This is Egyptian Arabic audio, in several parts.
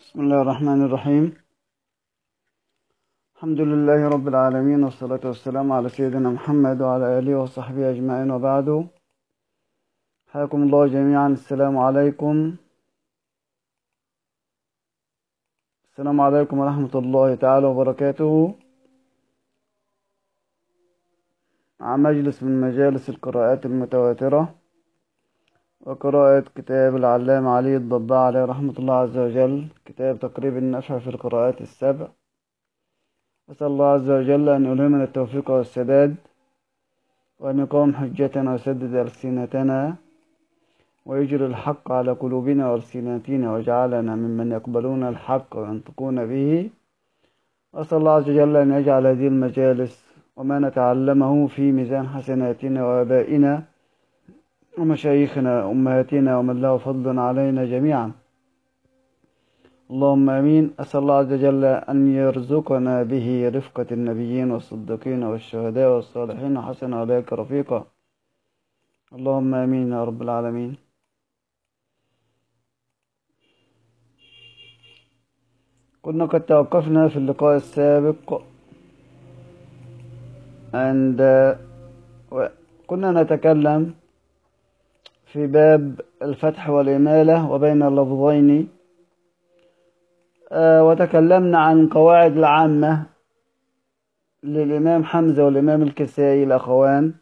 بسم الله الرحمن الرحيم الحمد لله رب العالمين والصلاة والسلام على سيدنا محمد وعلى آله وصحبه أجمعين وبعد حياكم الله جميعا السلام عليكم السلام عليكم ورحمة الله تعالى وبركاته مع مجلس من مجالس القراءات المتواترة وقراءة كتاب العلامة علي الضباع عليه رحمة الله عز وجل كتاب تقريب النفع في القراءات السبع أسأل الله عز وجل أن يلهمنا التوفيق والسداد وأن يقوم حجتنا ويسدد ألسنتنا ويجري الحق على قلوبنا وألسنتنا ويجعلنا ممن يقبلون الحق وينطقون به أسأل الله عز وجل أن يجعل هذه المجالس وما نتعلمه في ميزان حسناتنا وآبائنا ومشايخنا وأمهاتنا ومن له فضل علينا جميعا اللهم امين اسال الله عز وجل ان يرزقنا به رفقه النبيين والصديقين والشهداء والصالحين وحسن اولئك رفيقا اللهم امين يا رب العالمين كنا قد توقفنا في اللقاء السابق عند كنا نتكلم في باب الفتح والإمالة وبين اللفظين وتكلمنا عن قواعد العامة للإمام حمزة والإمام الكسائي الأخوان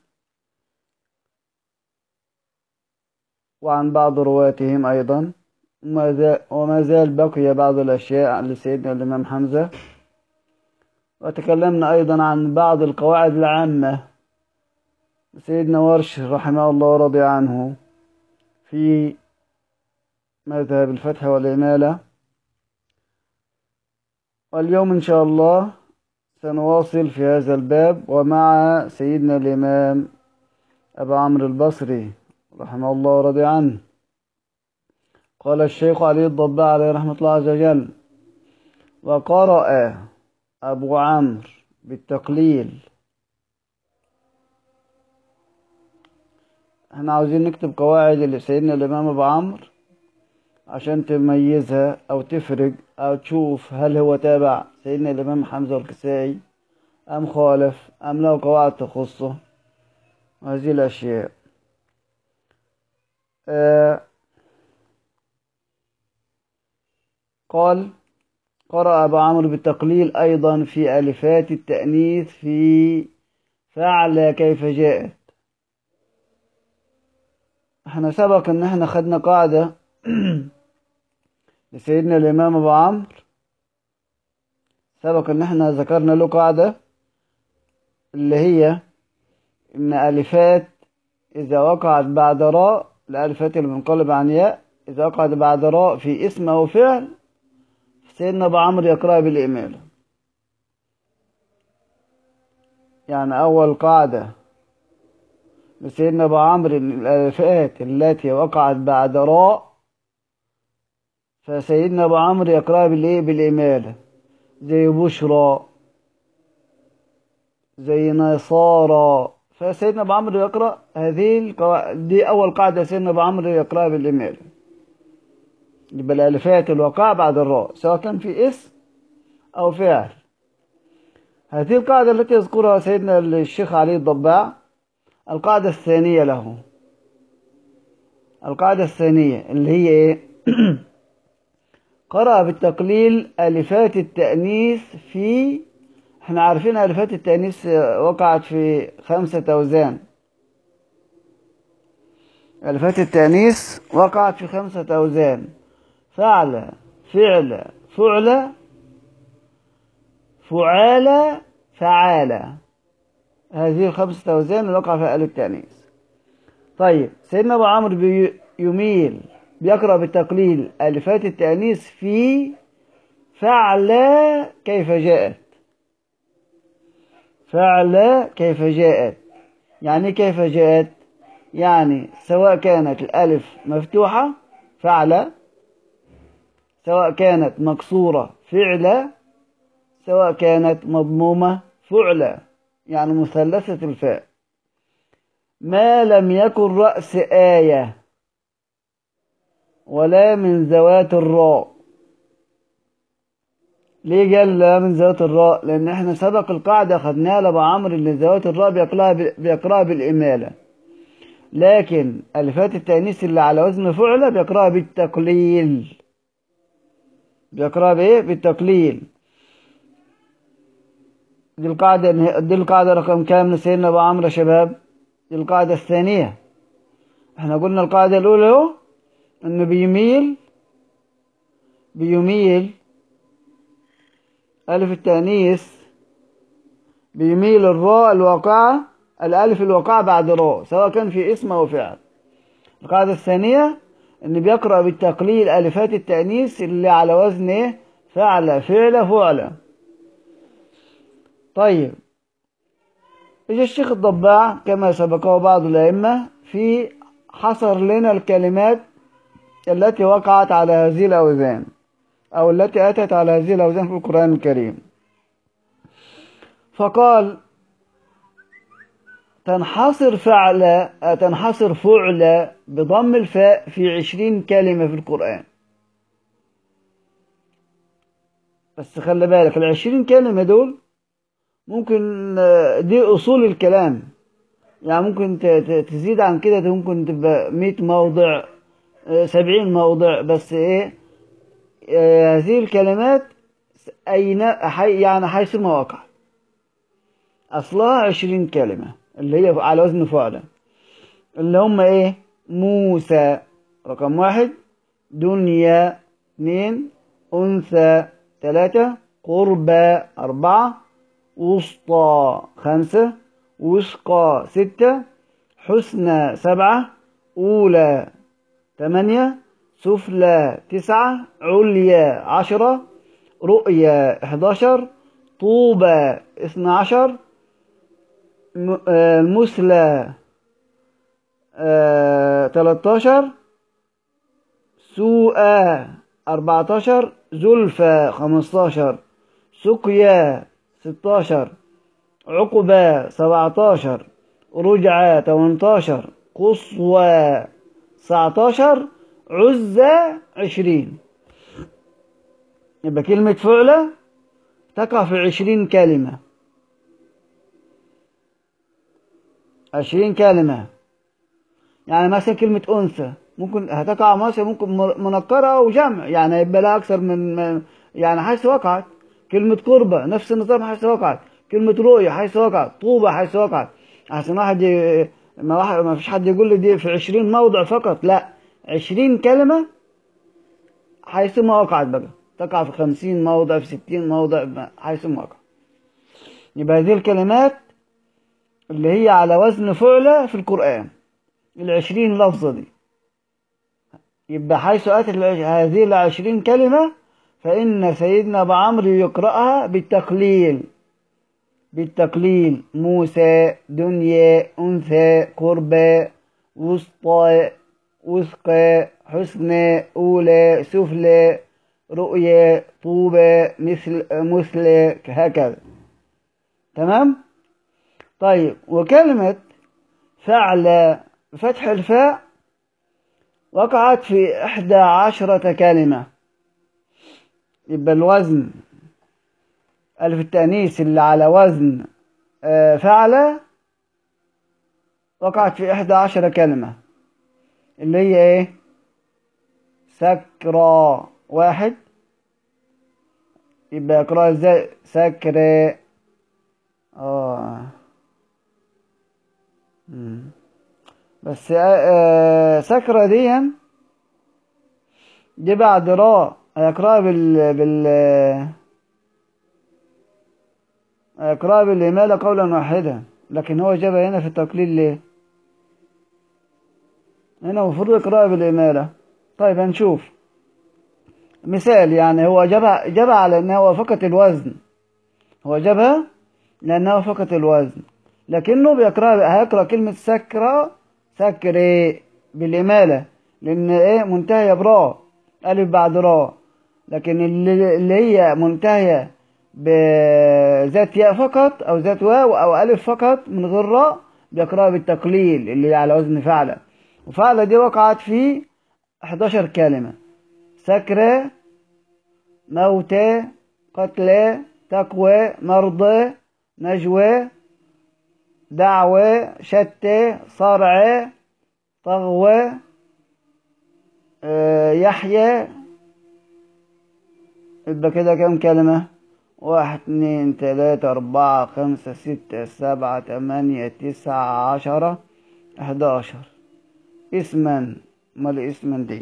وعن بعض رواتهم أيضا وما زال بقي بعض الأشياء لسيدنا الإمام حمزة وتكلمنا أيضا عن بعض القواعد العامة سيدنا ورش رحمه الله ورضي عنه في مذهب الفتح والإمالة واليوم إن شاء الله سنواصل في هذا الباب ومع سيدنا الإمام أبا عمرو البصري رحمه الله ورضي عنه قال الشيخ علي الضباع عليه رحمة الله عز وجل وقرأ أبو عمرو بالتقليل احنا عاوزين نكتب قواعد لسيدنا الإمام أبو عمرو عشان تميزها أو تفرق أو تشوف هل هو تابع سيدنا الإمام حمزة الكسائي أم خالف أم له قواعد تخصه وهذه الأشياء آه قال قرأ أبو عمرو بالتقليل أيضا في ألفات التأنيث في فعل كيف جاءت احنا سبق ان احنا خدنا قاعدة لسيدنا الإمام أبو عمرو سبق إن احنا ذكرنا له قاعدة اللي هي إن ألفات إذا وقعت بعد راء الألفات اللي بنقلب عن ياء إذا وقعت بعد راء في اسم أو فعل سيدنا أبو عمرو يقرأ بالإمالة يعني أول قاعدة لسيدنا أبو عمرو الألفات التي وقعت بعد راء فسيدنا ابو عمرو يقرأ بالايه بالاماله زي بشرى زي نصارى فسيدنا ابو عمرو يقرأ هذه القواعد دي اول قاعده سيدنا ابو عمرو يقرأ بالاماله يبقى الالفات الواقعه بعد الراء سواء كان في اسم او فعل هذه القاعده التي يذكرها سيدنا الشيخ علي الضباع القاعده الثانيه له القاعده الثانيه اللي هي ايه قرأ بالتقليل ألفات التأنيث في احنا عارفين ألفات التأنيث وقعت في خمسة أوزان ألفات التأنيث وقعت في خمسة أوزان فعل فعل فعل فعال فعال هذه الخمسة أوزان اللي وقع فيها ألف التأنيث طيب سيدنا أبو عمرو يميل بيقرأ بالتقليل ألفات التأنيث في فعل كيف جاءت فعل كيف جاءت يعني كيف جاءت يعني سواء كانت الألف مفتوحة فعل سواء كانت مكسورة فعل سواء كانت مضمومة فعل يعني مثلثة الفاء ما لم يكن رأس آية ولا من ذوات الراء ليه قال لا من ذوات الراء لان احنا سبق القاعده خدناها لابو عمرو ان ذوات الراء بيقراها بيقراها بالاماله لكن الفات التانيث اللي على وزن فعله بيقراها بالتقليل بيقراها بايه بالتقليل دي القاعده دي القاعده رقم كام لسيدنا ابو عمرو يا شباب دي القاعده الثانيه احنا قلنا القاعده الاولى اهو انه بيميل بيميل ألف التأنيث بيميل الراء الواقعة الألف الواقعة بعد راء سواء كان في اسم أو فعل القاعدة الثانية إن بيقرأ بالتقليل ألفات التأنيث اللي على وزن إيه؟ فعل فعل فعل طيب إجا الشيخ الضباع كما سبقه بعض الأئمة في حصر لنا الكلمات التي وقعت على هذه الأوزان أو التي أتت على هذه الأوزان في القرآن الكريم فقال تنحصر فعل تنحصر فعل بضم الفاء في عشرين كلمة في القرآن بس خلي بالك العشرين كلمة دول ممكن دي أصول الكلام يعني ممكن تزيد عن كده ممكن تبقى مئة موضع سبعين موضع بس ايه هذه الكلمات أين يعني حيث ما وقع أصلها عشرين كلمة اللي هي على وزن فعلا اللي هم إيه موسى رقم واحد دنيا اثنين أنثى ثلاثة قربى أربعة وسطى خمسة وسقى ستة حسنى سبعة أولى ثمانية سفلى تسعة عليا عشرة رؤيا احداشر طوبى اثنى عشر المثلى تلاتاشر سوء أربعتاشر زلفى خمستاشر سقيا ستاشر عقبة سبعتاشر رجعة تمنتاشر قصوى تسعتاشر عزة عشرين يبقى كلمة فعلة تقع في عشرين كلمة عشرين كلمة يعني مثلا كلمة أنثى ممكن هتقع مثلا ممكن منكرة أو جمع يعني يبقى لها أكثر من يعني حيث وقعت كلمة قربة نفس النظام حيث وقعت كلمة رؤية حيث وقعت طوبة حيث وقعت عشان واحد ي... ما, واحد ما فيش حد يقول لي دي في عشرين موضع فقط لا عشرين كلمة حيث ما وقعت بقى تقع في خمسين موضع في ستين موضع حيث ما وقع يبقى هذه الكلمات اللي هي على وزن فعلة في القرآن العشرين لفظة دي يبقى حيث أتت هذه العشرين كلمة فإن سيدنا أبو عمرو يقرأها بالتقليل بالتقليل موسى دنيا أنثى قربى وسطى وثقى حسنى أولى سفلى رؤيا طوبى مثل مثل هكذا تمام طيب وكلمة فعل فتح الفاء وقعت في إحدى عشرة كلمة يبقى الوزن ألف التأنيث اللي على وزن فعل وقعت في إحدى عشرة كلمة اللي هي إيه سكرى واحد يبقى يقرأ ازاي سكرى اه مم. بس آه سكرة دي دي بعد راء هيقرأها بال بال هيقرأها بالإمالة قولا واحدا لكن هو جابها هنا في التقليل ليه هنا المفروض يقرأها بالإمالة طيب هنشوف مثال يعني هو جابها جابها على أنها وافقت الوزن هو جابها لأنها وافقت الوزن لكنه بيقرأ هيقرأ كلمة سكرة سكري بالإمالة لأن إيه منتهية براء ألف بعد راء لكن اللي, اللي هي منتهية بذات ياء فقط أو ذات واو أو ألف فقط من غير راء بيقرأها بالتقليل اللي على وزن فعلة وفعلة دي وقعت في 11 كلمة سكرة موتى قتلى تقوى مرضى نجوى دعوة شتى صرع طغوة آه، يحيى يبقى كده كم كلمة واحد اتنين تلاتة أربعة خمسة ستة سبعة تمانية تسعة عشرة أحداشر اسما مال اسما دي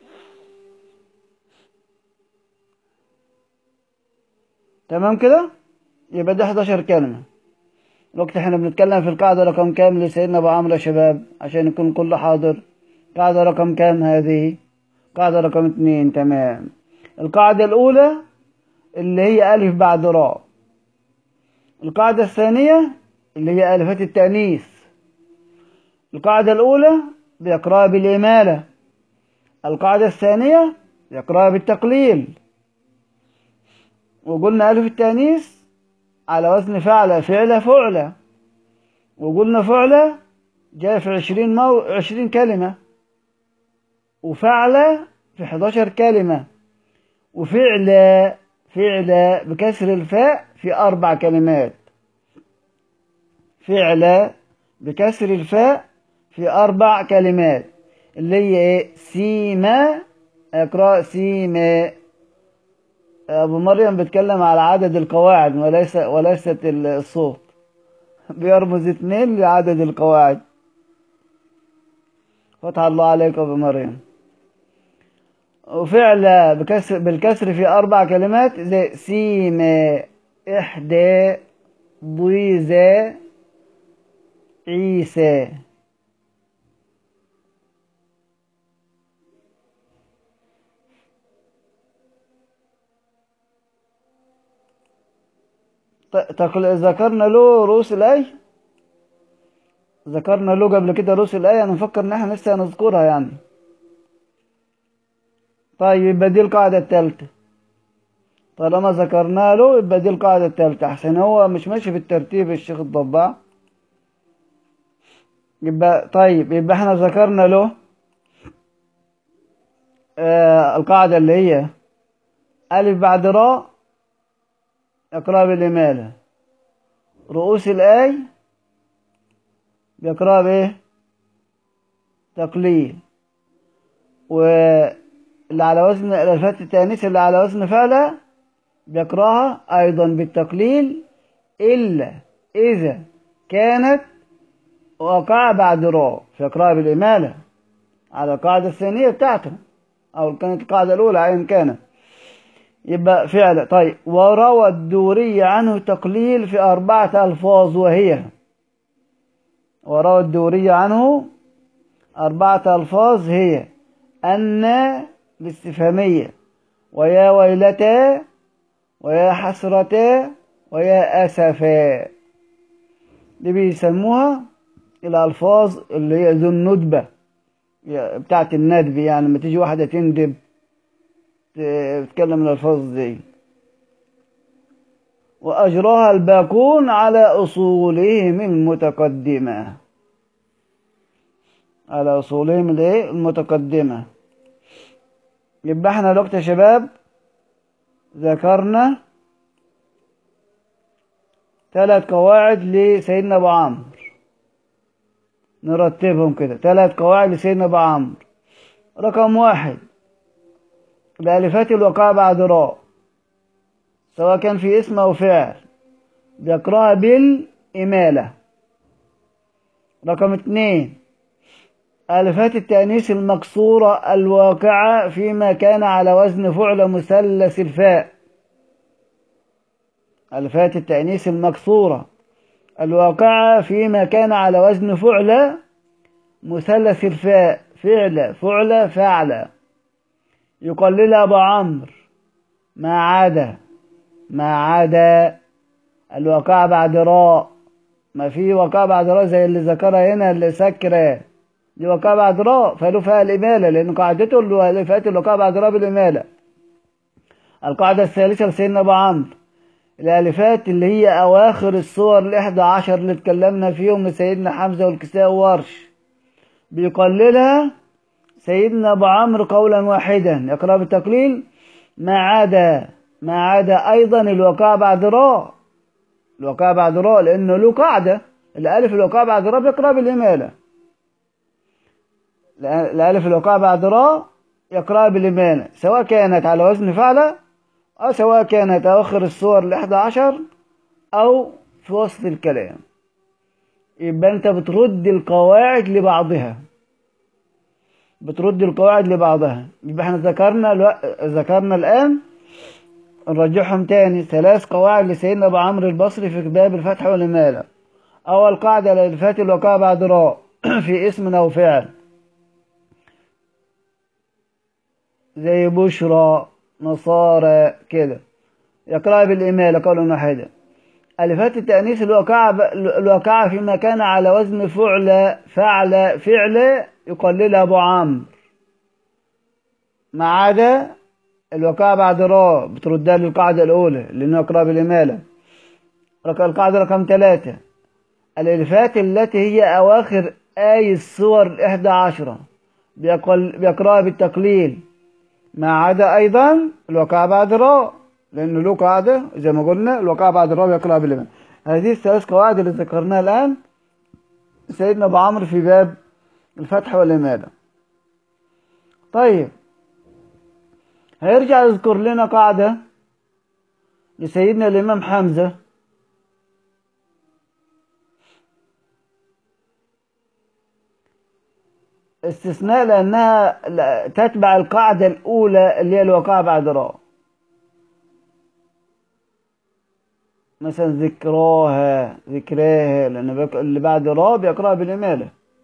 تمام كده يبقى ده 11 كلمة الوقت احنا بنتكلم في القاعدة رقم كام لسيدنا أبو عمرو يا شباب عشان يكون كله حاضر قاعدة رقم كام هذه قاعدة رقم اتنين تمام القاعدة الأولى اللي هي ألف بعد راء القاعدة الثانية اللي هي ألفات التأنيث القاعدة الأولى بيقرأها بالإمالة القاعدة الثانية بيقرأها بالتقليل وقلنا ألف التأنيث على وزن فعل فعل فعلة وقلنا فعلة جاء في عشرين, مو... عشرين كلمة وفعل في حداشر كلمة وفعل فعل بكسر الفاء في أربع كلمات فعل بكسر الفاء في أربع كلمات اللي هي إيه سيما اقرأ سيما أبو مريم بيتكلم على عدد القواعد وليس وليست الصوت بيرمز اثنين لعدد القواعد فتح الله عليك أبو مريم وفعل بكسر بالكسر في أربع كلمات زي سيما إحدى ضيزة عيسى تقل... ذكرنا له رؤوس الآية ذكرنا له قبل كده رؤوس الآية أنا مفكر إن إحنا لسه هنذكرها يعني طيب يبقى دي القاعدة الثالثة طالما ذكرنا له يبقى دي القاعدة الثالثة عشان هو مش ماشي بالترتيب الشيخ الضباع يبقى طيب يبقى احنا ذكرنا له آه القاعدة اللي هي ألف بعد راء يقرأ بالإمالة رؤوس الآي بيقرأ بإيه تقليل واللي على وزن الألفات التانيث اللي على وزن فعلة بيقرأها أيضا بالتقليل إلا إذا كانت وقع بعد راء فيقرأها بالإمالة على القاعدة الثانية بتاعته أو كانت القاعدة الأولى أيا كانت يبقى فعل طيب وروى الدوري عنه تقليل في أربعة ألفاظ وهي وروى الدوري عنه أربعة ألفاظ هي أن الاستفهامية ويا ويلتا ويا حسرتا ويا أسفا دي بيسموها الألفاظ اللي هي ذو الندبة بتاعت الندب يعني لما تيجي واحدة تندب تتكلم الألفاظ دي وأجراها الباقون على أصولهم المتقدمة على أصولهم المتقدمة يبقى احنا دلوقتي يا شباب ذكرنا ثلاث قواعد لسيدنا أبو عمرو نرتبهم كده ثلاث قواعد لسيدنا أبو عمرو رقم واحد الألفات الوقاع بعد راء سواء كان في اسم أو فعل بيقرأها بالإمالة رقم اثنين ألفات التأنيث المكسورة الواقعة فيما كان على وزن فعل مثلث الفاء ألفات التأنيث المكسورة الواقعة فيما كان على وزن فعل مثلث الفاء فعل فعل فعل يقلل أبو عمرو ما عدا ما عدا الوقاع بعد راء ما في وقاع بعد راء زي اللي ذكرها هنا اللي سكر دي وقاع بعد راء فله فيها الإمالة لأن قاعدته اللي فات الوقاع بعد راء بالإمالة القاعدة الثالثة لسيدنا أبو عمرو الألفات اللي هي أواخر الصور الإحدى عشر اللي اتكلمنا فيهم لسيدنا حمزة والكساء وورش بيقللها سيدنا أبو عمرو قولا واحدا يقرأ بالتقليل ما عدا ما عدا أيضا الوقاع بعد راء الوقاع بعد راء لأنه له قاعدة الألف الوقاع بعد راء بيقرأ بالإمالة الألف الوقاع بعد راء يقرأ بالإمالة سواء كانت على وزن فعلة أو سواء كانت أواخر الصور الإحدى عشر أو في وسط الكلام يبقى أنت بترد القواعد لبعضها بترد القواعد لبعضها يبقى احنا ذكرنا الو... ذكرنا الآن نرجعهم تاني ثلاث قواعد لسيدنا أبو عمرو البصري في كتاب الفتح والإمالة أول قاعدة للفات الوقاع بعد راء في اسم أو فعل زي بشرى نصارى كده يقرأ بالإمالة قولا واحدا ألفات التأنيث الواقعة الواقعة فيما كان على وزن فعل فعل فعل يقللها أبو عمرو ما عدا الواقعة بعد راء بتردها للقاعدة الأولى لأنه يقرأ بالإمالة القاعدة رقم ثلاثة الألفات التي هي أواخر آي الصور الإحدى عشرة بيقرأها بالتقليل ما عدا أيضا الوقاع بعد راء لأنه له قاعدة زي ما قلنا الوقاع بعد الراء يقرأ بالإمام هذه الثلاث قواعد اللي ذكرناها الآن سيدنا أبو عمرو في باب الفتح والإمالة طيب هيرجع يذكر لنا قاعدة لسيدنا الإمام حمزة استثناء لأنها تتبع القاعدة الأولى اللي هي الوقاع بعد راء مثلا ذكراها ذكراها لأن اللي بعد راء بيقرأها بالإمالة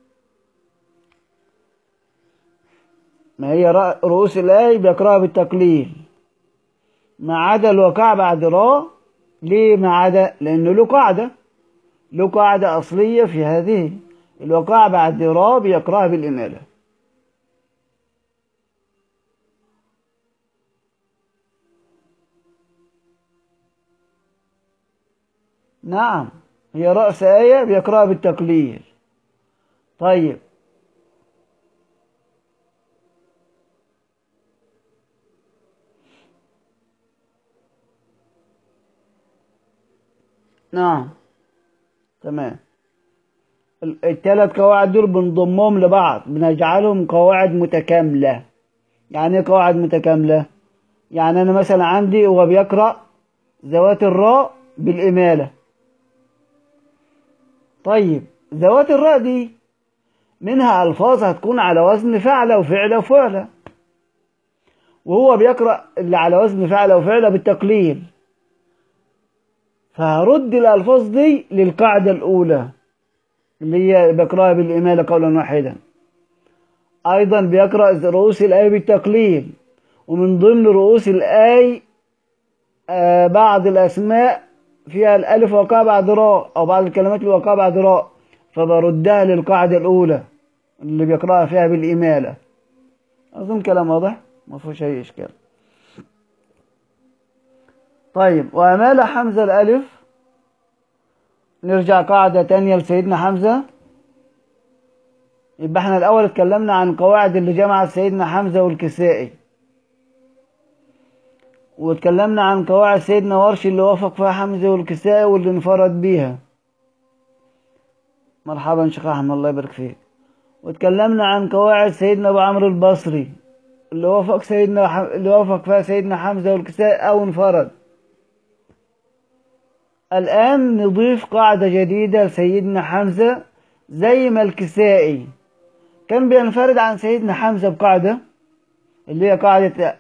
ما هي رؤوس الآية بيقرأها بالتقليل ما عدا الوقاع بعد راء ليه ما عدا لأنه له قاعدة له قاعدة أصلية في هذه الوقاع بعد راء بيقرأها بالإمالة نعم هي رأس آية بيقرأها بالتقليل طيب نعم تمام الثلاث قواعد دول بنضمهم لبعض بنجعلهم قواعد متكاملة يعني ايه قواعد متكاملة يعني أنا مثلا عندي هو بيقرأ ذوات الراء بالإمالة طيب ذوات الراء دي منها ألفاظ هتكون على وزن فعلة وفعلة وفعلة وهو بيقرأ اللي على وزن فعلة وفعلة بالتقليل فهرد الألفاظ دي للقاعدة الأولى اللي هي بيقرأها بالإمالة قولا واحدا أيضا بيقرأ رؤوس الآية بالتقليل ومن ضمن رؤوس الآية آه بعض الأسماء فيها الألف وقع بعد راء أو بعض الكلمات اللي وقع بعد راء فبردها للقاعدة الأولى اللي بيقرأها فيها بالإمالة أظن كلام واضح ما فيهوش أي إشكال طيب وأمال حمزة الألف نرجع قاعدة تانية لسيدنا حمزة يبقى احنا الأول اتكلمنا عن قواعد اللي جمعت سيدنا حمزة والكسائي واتكلمنا عن قواعد سيدنا ورش اللي وافق فيها حمزة والكسائي واللي انفرد بيها مرحبا شيخ أحمد الله يبارك فيك واتكلمنا عن قواعد سيدنا أبو عمرو البصري اللي وافق سيدنا ح... اللي وافق فيها سيدنا حمزة والكسائي أو انفرد الآن نضيف قاعدة جديدة لسيدنا حمزة زي ما الكسائي كان بينفرد عن سيدنا حمزة بقاعدة اللي هي قاعدة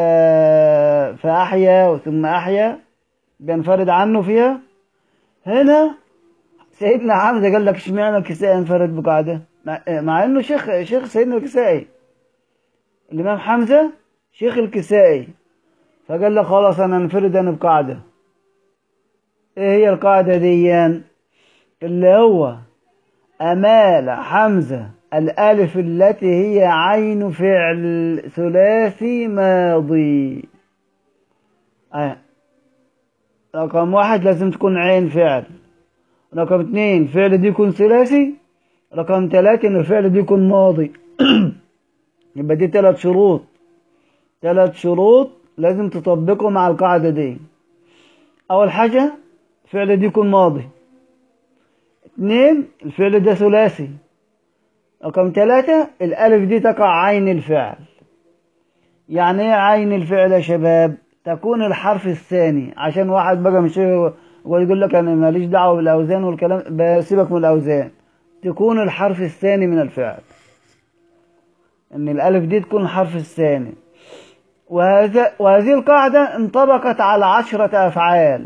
فأحيا ثم أحيا بينفرد عنه فيها هنا سيدنا حمزة قال لك اشمعنى الكسائي انفرد بقاعدة مع انه شيخ شيخ سيدنا الكسائي الإمام حمزة شيخ الكسائي فقال له خلاص أنا انفرد أنا بقاعدة ايه هي القاعدة دي اللي هو أمال حمزة الألف التي هي عين فعل ثلاثي ماضي آه. رقم واحد لازم تكون عين فعل رقم اتنين فعل دي يكون ثلاثي رقم ثلاثة ان الفعل دي يكون ماضي يبقى دي ثلاث شروط ثلاث شروط لازم تطبقه مع القاعدة دي أول حاجة الفعل دي يكون ماضي اتنين الفعل ده ثلاثي رقم ثلاثة الألف دي تقع عين الفعل يعني ايه عين الفعل يا شباب تكون الحرف الثاني عشان واحد بقى مش ويقول لك انا ماليش دعوه بالاوزان والكلام بسيبك من الاوزان تكون الحرف الثاني من الفعل ان الالف دي تكون الحرف الثاني وهذا وهذه القاعده انطبقت على عشره افعال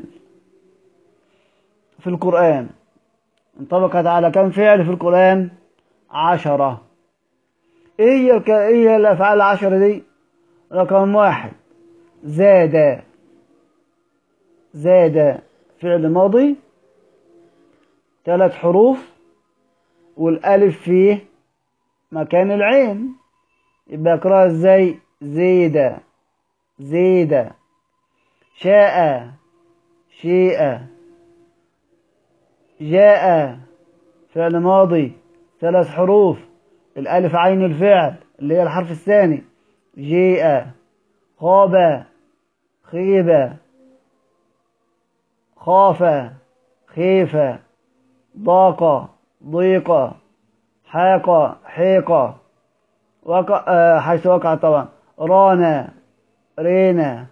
في القران انطبقت على كم فعل في القران عشره ايه هي الك... ايه هي الافعال العشره دي رقم واحد زاد زاد فعل ماضي ثلاث حروف والالف فيه مكان العين يبقى اقراها ازاي زيد زيد شاء شيء جاء فعل ماضي ثلاث حروف الالف عين الفعل اللي هي الحرف الثاني جيء خاب خيب خاف خيف ضاق ضيق حاق حيق وقع آه حيث وقع طبعا رانا رينا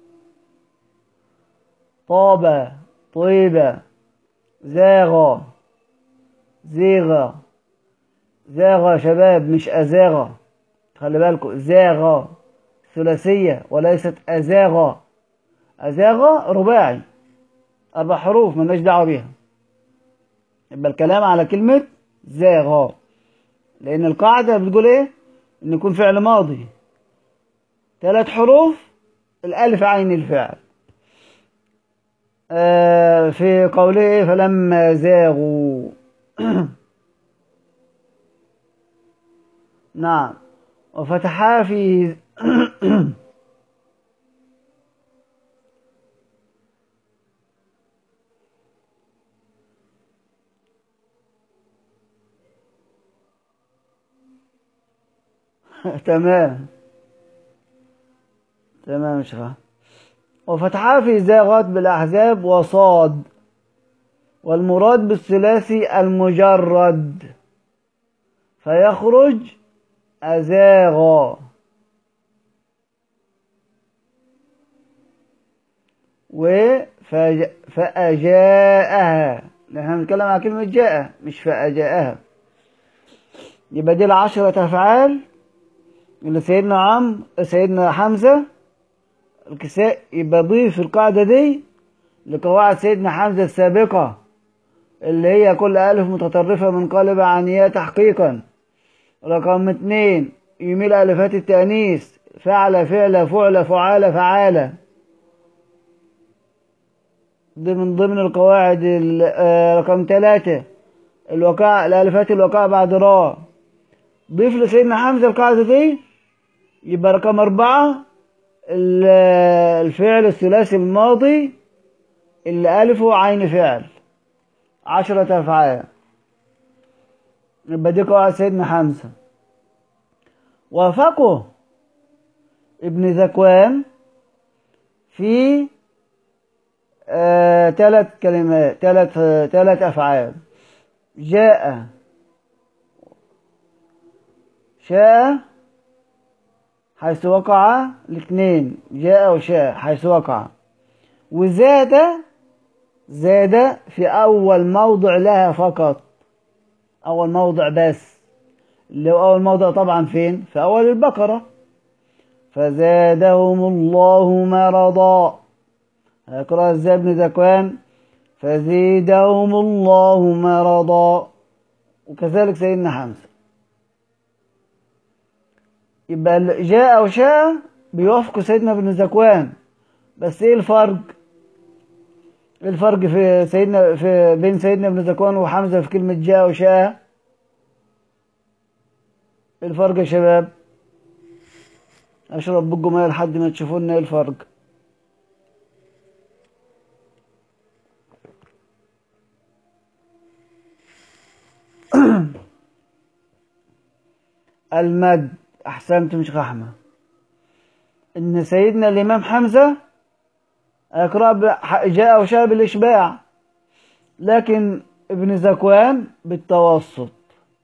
طاب طيب زاغ زيغ زاغ شباب مش أزاغ خلي بالكم زاغ ثلاثية وليست أزاغ أزاغ رباعي أربع حروف ملناش دعوة بيها يبقى الكلام على كلمة زاغ لأن القاعدة بتقول إيه؟ إن يكون فعل ماضي ثلاث حروف الألف عين الفعل آه في قوله إيه؟ فلما زاغوا نعم وفتحا في تمام تمام يا شيخ وفتحا في زاغت بالأحزاب وصاد والمراد بالثلاثي المجرد فيخرج أزاغ وفج... فأجاءها نحن بنتكلم عن كلمة جاء مش فأجاءها يبقى دي العشرة أفعال اللي سيدنا عم سيدنا حمزة الكساء يبقى ضيف القاعدة دي لقواعد سيدنا حمزة السابقة اللي هي كل ألف متطرفة منقلبة عن ياء تحقيقا رقم اتنين يميل ألفات التأنيث فعل فعل فعل فعال فعالة دي من ضمن القواعد رقم ثلاثة الوقاع الألفات الوقاع بعد راء ضيف لسيدنا حمزة القاعدة دي يبقى رقم أربعة الفعل الثلاثي الماضي اللي ألفه عين فعل عشرة أفعال يبقى دي قواعد سيدنا حمزة وافقه ابن ذكوان في ثلاث آه كلمات ثلاث ثلاث أفعال جاء شاء حيث وقع الاثنين جاء وشاء حيث وقع وزاد زاد في أول موضع لها فقط أول موضع بس اللي هو أول موضع طبعا فين في أول البقرة فزادهم الله مرضا هيقرأ ازاي ابن ذكوان فزيدهم الله مرضا وكذلك سيدنا حمزة يبقى جاء وشاء بيوافقوا سيدنا ابن ذكوان بس ايه الفرق الفرق في سيدنا في بين سيدنا ابن ذكوان وحمزة في كلمة جاء وشاء الفرق يا شباب اشرب بقوا ميه لحد ما تشوفوا لنا ايه الفرق المد احسنت مش رحمه إن سيدنا الإمام حمزة يقرأ ب- جاء وشاء بالإشباع لكن ابن زكوان بالتوسط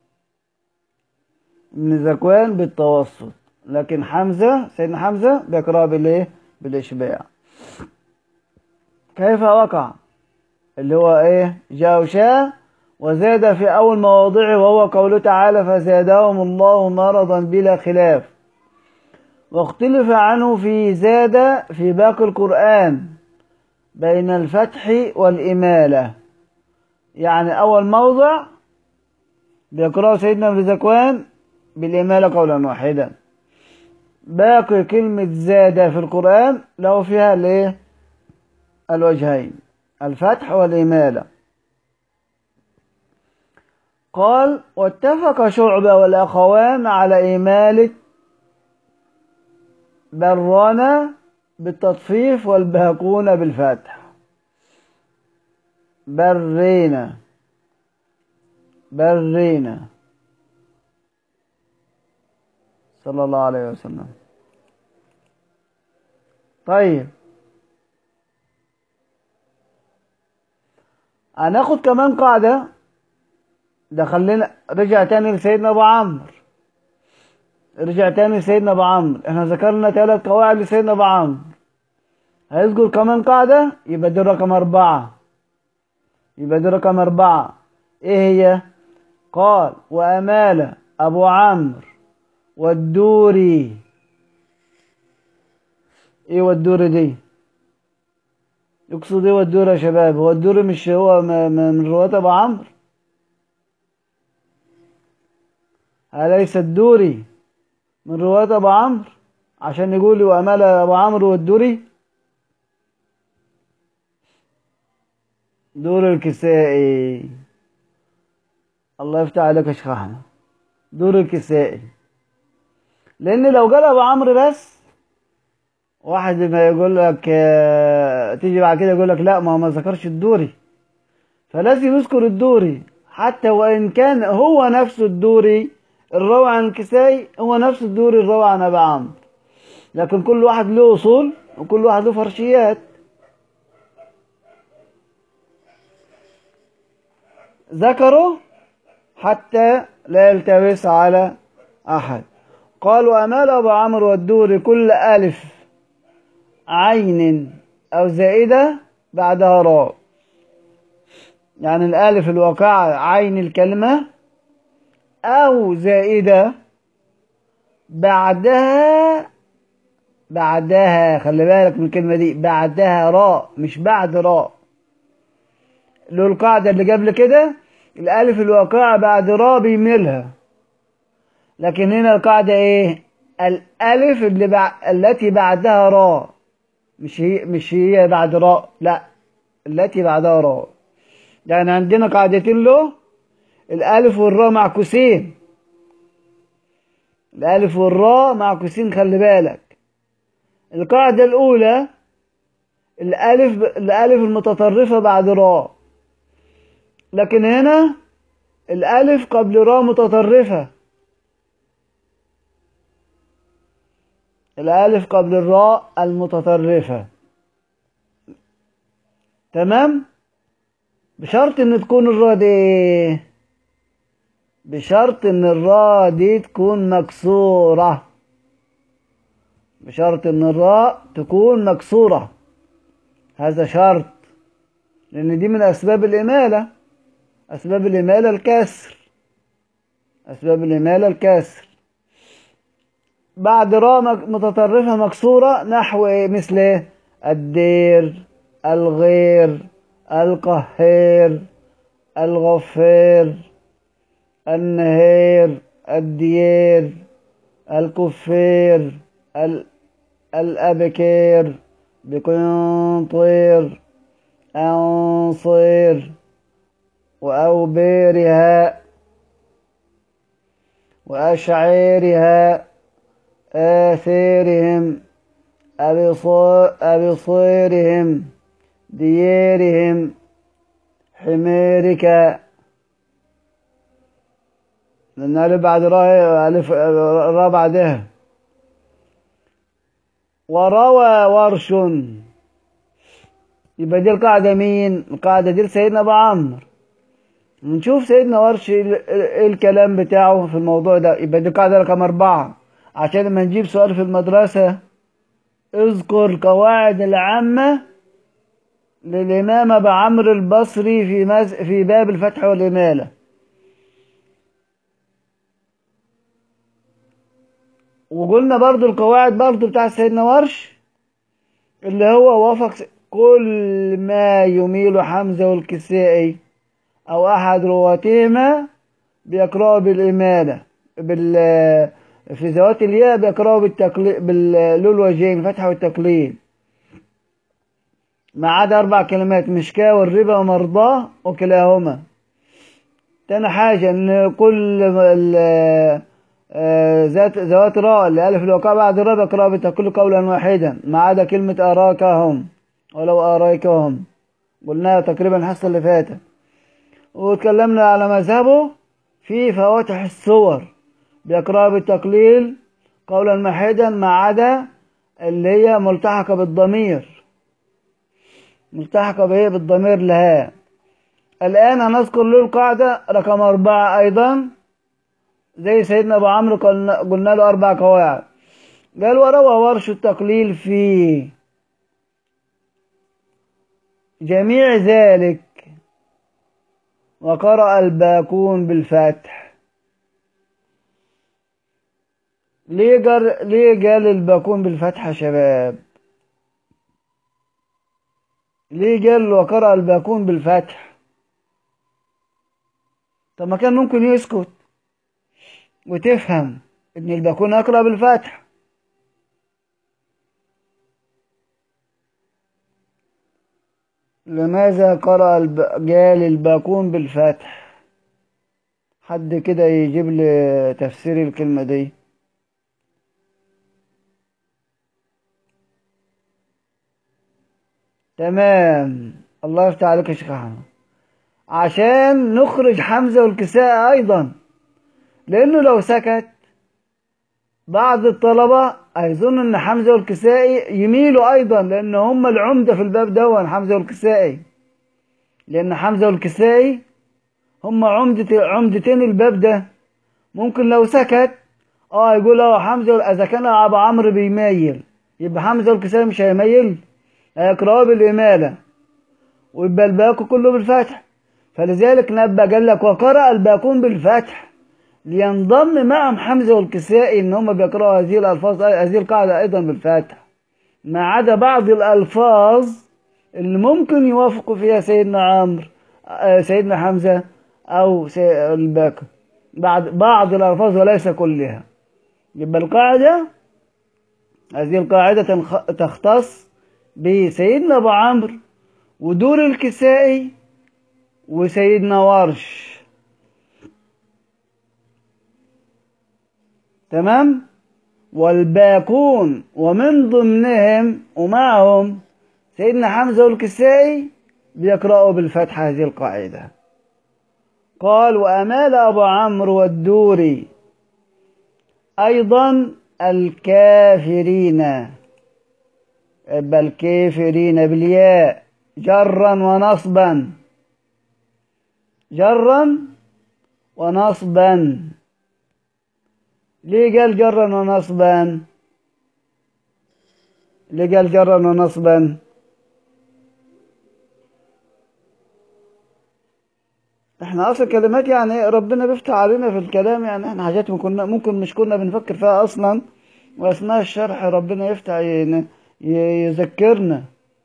ابن زكوان بالتوسط لكن حمزة سيدنا حمزة بيقرأ بالإيه بالإشباع كيف وقع اللي هو إيه جاء وشاء وزاد في أول مواضعه وهو قوله تعالى فزادهم الله مرضا بلا خلاف واختلف عنه في زاد في باقي القرآن بين الفتح والإمالة يعني أول موضع بيقرأه سيدنا ابن زكوان بالإمالة قولا واحدا باقي كلمة زاد في القرآن له فيها الايه الوجهين الفتح والإمالة قال واتفق شعبة والأخوان على إمالة برنا بالتطفيف والباقون بالفتح برينا برينا صلى الله عليه وسلم طيب هناخد كمان قاعدة ده خلينا رجع تاني لسيدنا ابو عمرو رجع تاني لسيدنا ابو عمرو احنا ذكرنا ثلاث قواعد لسيدنا ابو عمرو هيذكر كمان قاعدة يبقى دي رقم أربعة يبقى دي رقم أربعة إيه هي؟ قال وأمال أبو عمرو والدوري إيه والدوري دي؟ يقصد إيه والدوري يا شباب؟ هو الدوري مش هو م- م- من رواة أبو عمرو؟ أليس الدوري من رواة أبو عمرو؟ عشان يقول وأمال أبو عمرو والدوري؟ دور الكسائي الله يفتح عليك يا شيخ احمد دور الكسائي لان لو قال ابو عمرو بس واحد ما يقول لك آه، تيجي بعد كده يقول لك لا ما هو ما ذكرش الدوري فلازم يذكر الدوري حتى وان كان هو نفسه الدوري الروى عن الكسائي هو نفس الدوري الروى عن ابي عمرو لكن كل واحد له اصول وكل واحد له فرشيات ذكروا حتى لا يلتبس على أحد قالوا أمال أبو عمرو والدوري كل ألف عين أو زائدة بعدها راء يعني الألف الواقعة عين الكلمة أو زائدة بعدها بعدها خلي بالك من الكلمة دي بعدها راء مش بعد راء له القاعدة اللي قبل كده الألف الواقعة بعد راء بيميلها لكن هنا القاعدة إيه؟ الألف اللي بع... التي بعدها راء مش هي مش هي بعد راء لا التي بعدها راء يعني عندنا قاعدتين له الألف والراء معكوسين الألف والراء معكوسين خلي بالك القاعدة الأولى الألف الألف المتطرفة بعد راء لكن هنا الألف قبل راء متطرفة الألف قبل الراء المتطرفة تمام بشرط ان تكون الراء دي بشرط ان الراء دي تكون مكسورة بشرط ان الراء تكون مكسورة هذا شرط لان دي من اسباب الامالة اسباب الامالة الكسر اسباب الامالة الكسر بعد راء مك- متطرفة مكسورة نحو إيه؟ مثل إيه؟ الدير الغير القهير الغفير النهير الديير الكفير ال- الأبكير بقنطير أنصير وأوبيرها وأشعيرها آثيرهم أبصا- أبصيرهم ديارهم حميرك لأن ألف بعد راء ألف راء بعدها وروى ورش يبقى دي القاعدة مين القاعدة دي لسيدنا أبو عمرو نشوف سيدنا ورش ايه الكلام بتاعه في الموضوع ده يبقى دي القاعدة رقم أربعة عشان لما نجيب سؤال في المدرسة اذكر القواعد العامة للإمام أبو عمرو البصري في مز... في باب الفتح والإمالة وقلنا برضو القواعد برضو بتاع سيدنا ورش اللي هو وافق كل ما يميل حمزة والكسائي أو أحد رواتهما بيقرأوا بالإمالة بال في ذوات الياء بيقرأوا بالتقليد باللول وجين فتح والتقليد ما عدا أربع كلمات مشكاة والربا ومرضاه وكلاهما تاني حاجة إن كل ذات ذوات راء الألف الوقاء بعد الراء بيقرأوا بالتقليد قولا واحدا ما عدا كلمة أراكهم ولو أرايكهم قلناها تقريبا الحصة اللي فاتت واتكلمنا على مذهبه في فواتح الصور بيقرأ بالتقليل قولا واحدا ما عدا اللي هي ملتحقة بالضمير ملتحقة بإيه بالضمير لها الآن هنذكر له القاعدة رقم أربعة أيضا زي سيدنا أبو عمرو قلنا, قلنا له أربع قواعد قال وروى ورش التقليل في جميع ذلك وقرأ الباكون بالفتح ليه قال ليه قال الباكون بالفتح يا شباب ليه قال وقرأ الباكون بالفتح طب ما كان ممكن يسكت وتفهم ان الباكون اقرأ بالفتح لماذا قرأ الب... قال الباكون بالفتح حد كده يجيب لي تفسير الكلمة دي تمام الله يفتح عليك يا شيخ احمد عشان نخرج حمزة والكساء ايضا لانه لو سكت بعض الطلبة هيظن ان حمزة والكسائي يميلوا ايضا لان هم العمدة في الباب دون حمزة والكسائي لان حمزة والكسائي هم عمدة عمدتين الباب ده ممكن لو سكت اه يقول اه حمزة اذا كان ابو عمرو بيميل يبقى حمزة والكسائي مش هيميل هيقرأوا بالإمالة ويبقى الباقي كله بالفتح فلذلك نبه قال لك وقرأ الباقون بالفتح لينضم معهم حمزة والكسائي ان هم بيقرأوا هذه الألفاظ هذه القاعدة أيضا بالفتح ما عدا بعض الألفاظ اللي ممكن يوافقوا فيها سيدنا عمرو سيدنا حمزة أو الباقي بعض بعض الألفاظ وليس كلها يبقى القاعدة هذه القاعدة تختص بسيدنا أبو عمرو ودور الكسائي وسيدنا ورش تمام والباقون ومن ضمنهم ومعهم سيدنا حمزة والكسائي بيقرأوا بالفتح هذه القاعدة قال وأمال أبو عمرو والدوري أيضا الكافرين يبقى الكافرين بالياء جرا ونصبا جرا ونصبا ليه قال جرا ونصبا ليه قال جرا ونصبا احنا اصلا كلمات يعني ربنا بيفتح علينا في الكلام يعني احنا حاجات ممكن ممكن مش كنا بنفكر فيها اصلا واثناء الشرح ربنا يفتح يعني يذكرنا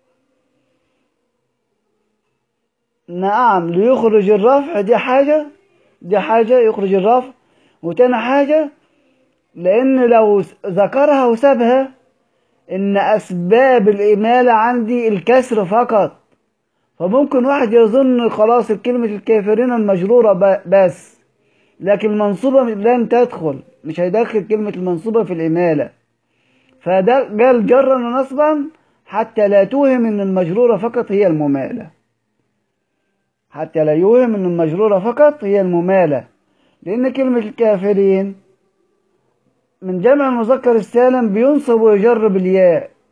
نعم ليخرج الرفع دي حاجة دي حاجة يخرج الرفع وتاني حاجة لأن لو ذكرها وسابها إن أسباب الإمالة عندي الكسر فقط فممكن واحد يظن خلاص كلمة الكافرين المجرورة بس لكن المنصوبة لن تدخل مش هيدخل كلمة المنصوبة في الإمالة فده قال جرا ونصبا حتى لا توهم ان المجرورة فقط هي الممالة حتى لا يوهم ان المجرورة فقط هي الممالة لان كلمة الكافرين من جمع المذكر السالم بينصب ويجر بالياء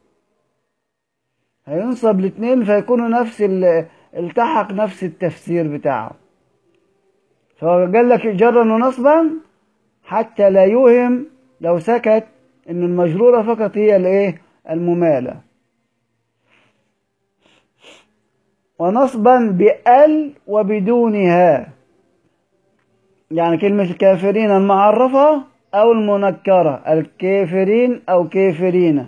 هينصب الاثنين فيكونوا نفس ال- التحق نفس التفسير بتاعه فهو قال لك جرا ونصبا حتى لا يوهم لو سكت ان المجرورة فقط هي الايه الممالة ونصبا بأل وبدونها يعني كلمة الكافرين المعرفة أو المنكرة الكافرين أو كافرين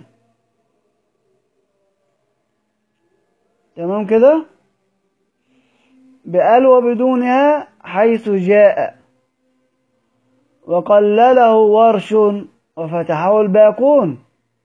تمام كده بأل وبدونها حيث جاء وقلله ورش وفتحه الباقون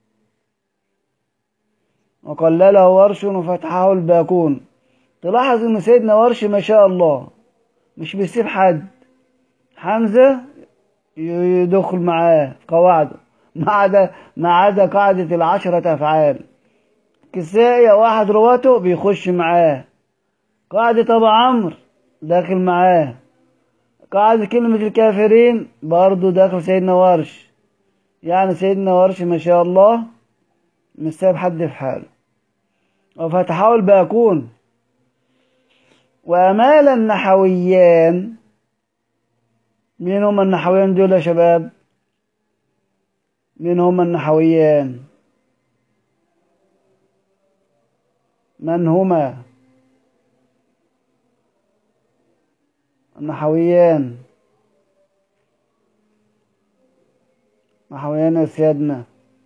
وقلله ورش وفتحه الباقون تلاحظ ان سيدنا ورش ما شاء الله مش بيسيب حد حمزة يدخل معاه قواعده ما عدا ما عدا قاعدة العشرة أفعال كسائي واحد رواته بيخش معاه قاعدة أبو عمرو داخل معاه قاعدة كلمة الكافرين برضه داخل سيدنا ورش يعني سيدنا ورش ما شاء الله مش سايب حد في حاله وفتحه الباكون وأمال النحويان مين هم النحويان دول يا شباب مين هم النحويان من هما النحويان نحويان يا سيادنا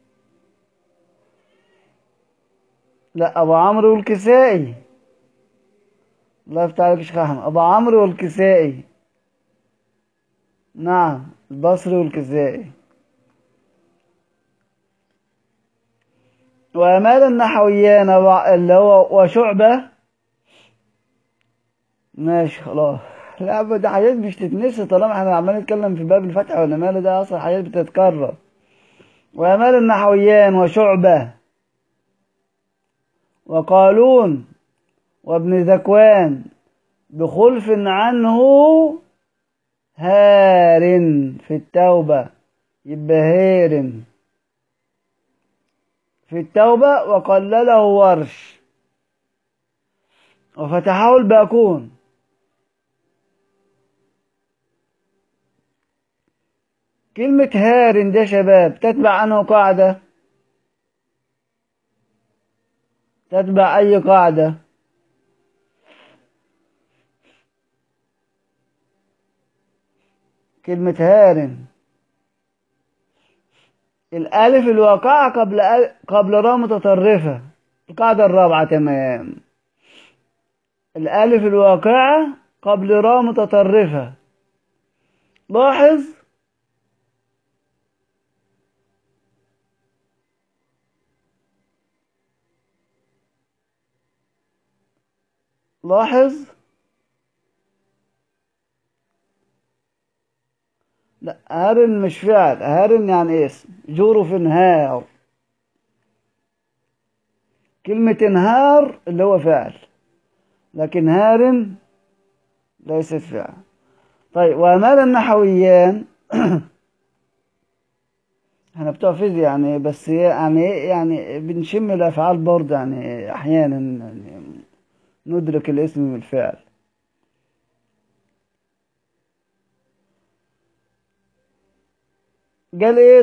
لا ابو عمرو والكسائي الله يفتح عليك يا شيخ احمد ابو عمرو والكسائي نعم البصري والكسائي وأمال النحويان اللي هو وشعبة ماشي خلاص لا ده حاجات مش تتنسي طالما احنا عمالين نتكلم في باب الفتح والأمال ده أصلا حاجات بتتكرر وأمال النحويان وشعبة وقالون وابن ذكوان بخلف عنه هار في التوبة يبقى هير في التوبة وقلله ورش وفتحه الباكون كلمة هار ده شباب تتبع عنه قاعدة تتبع أي قاعدة كلمة هار الألف الواقعة قبل قبل راء متطرفة القاعدة الرابعة تمام الألف الواقعة قبل راء متطرفة لاحظ لاحظ لا هارن مش فعل هارن يعني اسم جوره في انهار كلمة انهار اللي هو فعل لكن هارن ليست فعل طيب وأمال النحويان احنا بتوع فيزياء يعني بس يعني يعني بنشم الأفعال برضه يعني أحيانا يعني ندرك الاسم من الفعل قال ايه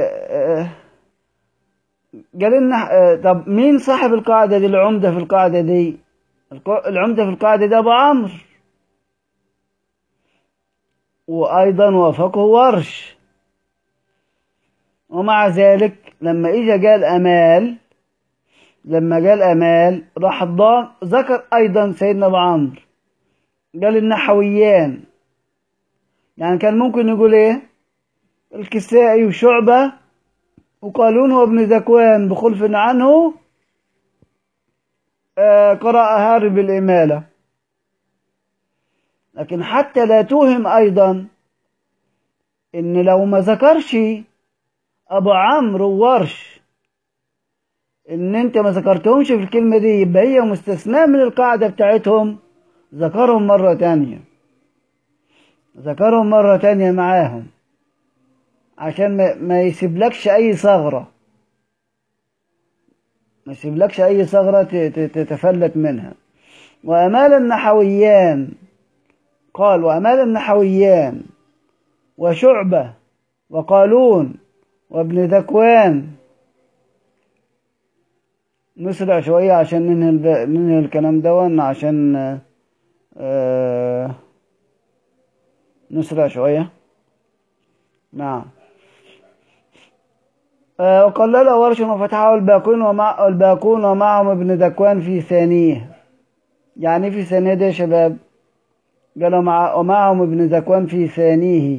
قال لنا طب مين صاحب القاعدة دي العمدة في القاعدة دي العمدة في القاعدة دي أبو عمرو وأيضا وافقه ورش ومع ذلك لما إجا قال أمال لما قال أمال راح الضان ذكر أيضا سيدنا أبو عمرو قال النحويان يعني كان ممكن يقول إيه الكسائي وشعبة وقالون وابن ذكوان بخلف عنه آه قرأ هارب الإمالة لكن حتى لا توهم أيضا إن لو ما ذكرش أبو عمرو وورش إن أنت ما ذكرتهمش في الكلمة دي يبقى هي مستثناة من القاعدة بتاعتهم ذكرهم مرة تانية ذكرهم مرة تانية معاهم عشان ما, ما يسيبلكش أي ثغرة ما يسيبلكش أي ثغرة ت- ت- تتفلت منها وأمال النحويان قال وأمال النحويان وشعبة وقالون وابن ذكوان نسرع شوية عشان ننهي, الب... ننهي الكلام دون عشان آه... نسرع شوية نعم آه وقلل ورش وفتحه الباقون ومع الباقون ومعهم ابن ذكوان في ثانيه يعني في ثانية دي يا شباب قالوا مع ومعهم ابن ذكوان في ثانيه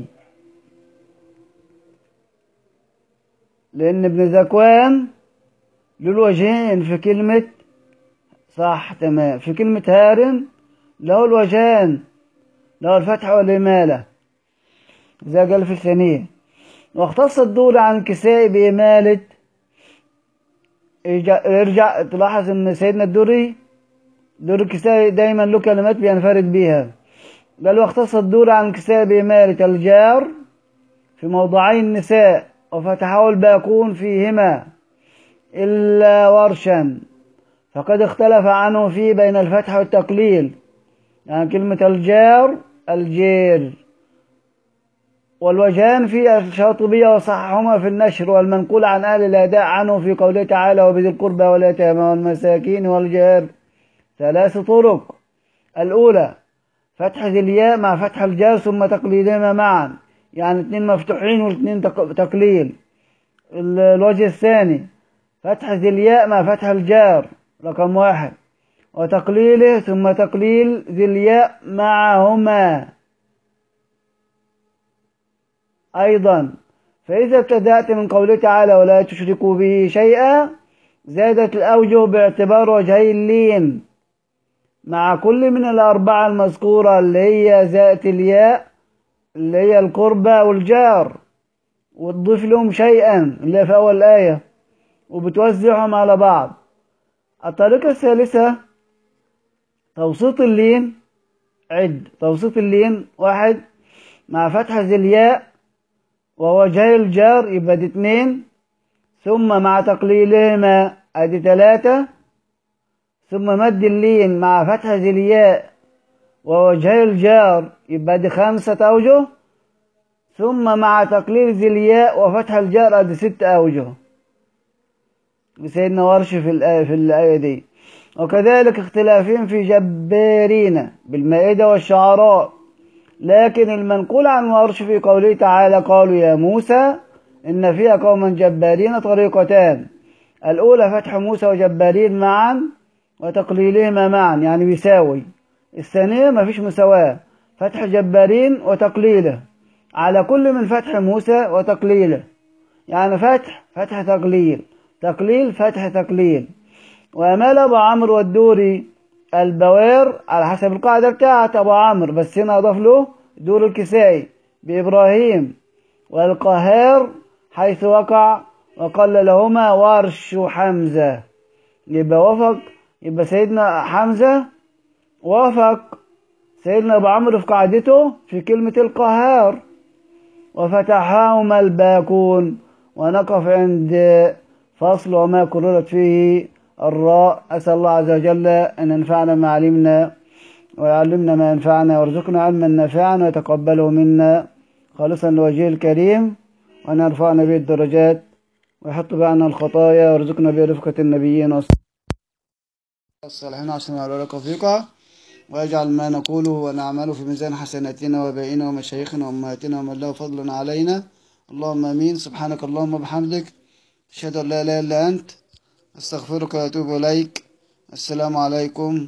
لأن ابن ذكوان له الوجهين في كلمة صح تمام في كلمة هارن له الوجهان له الفتح والإمالة زي قال في الثانية واختص الدور عن كساء بإمالة ارجع تلاحظ ان سيدنا الدوري دور الكساء دايما له كلمات بينفرد بيها قال واختص الدور عن كساء بإمالة الجار في موضعي النساء وفتحه الباقون فيهما إلا ورشا فقد اختلف عنه فيه بين الفتح والتقليل يعني كلمة الجار الجير والوجهان في الشاطبية وصححهما في النشر والمنقول عن أهل الأداء عنه في قوله تعالى وبذي القربى واليتامى والمساكين والجار ثلاث طرق الأولى فتح ذي الياء مع فتح الجار ثم تقليدهما معا يعني اثنين مفتوحين واثنين تقليل الوجه الثاني فتح ذي الياء مع فتح الجار رقم واحد وتقليله ثم تقليل ذي الياء معهما أيضا فإذا ابتدأت من قوله تعالى ولا تشركوا به شيئا زادت الأوجه باعتبار وجهي اللين مع كل من الأربعة المذكورة اللي هي ذات الياء اللي هي القربى والجار وتضيف لهم شيئا اللي في أول الآية وبتوزعهم على بعض الطريقة الثالثة توسيط اللين عد توسيط اللين واحد مع فتح ذي الياء ووجهي الجار يبقى دي اتنين ثم مع تقليلهما ادي تلاتة ثم مد اللين مع فتح ذي الياء ووجهي الجار يبقى دي خمسة أوجه ثم مع تقليل ذي الياء وفتح الجار ادي ست أوجه سيدنا ورش في الآية, في الآية دي وكذلك اختلافين في جبارين بالمائدة والشعراء لكن المنقول عن ورش في قوله تعالى قالوا يا موسى إن فيها قوما جبارين طريقتان الأولى فتح موسى وجبارين معا وتقليلهما معا يعني بيساوي الثانية ما فيش مساواة فتح جبارين وتقليله على كل من فتح موسى وتقليله يعني فتح فتح تقليل تقليل فتح تقليل وأمال أبو عمرو والدوري البوير على حسب القاعدة بتاعت أبو عمرو بس هنا أضاف له دور الكسائي بإبراهيم والقهار حيث وقع وقال لهما ورش حمزة يبقى وفق يبقى سيدنا حمزة وافق سيدنا أبو عمرو في قاعدته في كلمة القهار وفتحهما الباكون ونقف عند فصل وما كررت فيه الراء أسأل الله عز وجل أن ينفعنا ما علمنا ويعلمنا ما ينفعنا وارزقنا علما نافعا ويتقبله منا خالصا لوجهه الكريم وأن يرفعنا به الدرجات ويحط بعنا الخطايا ويرزقنا به رفقة النبيين والصالحين عشان على لك وفيقا ويجعل ما نقوله ونعمله في ميزان حسناتنا وبائنا ومشايخنا وأمهاتنا ومن له فضل علينا اللهم امين سبحانك اللهم وبحمدك اشهد ان لا اله الا انت استغفرك واتوب اليك السلام عليكم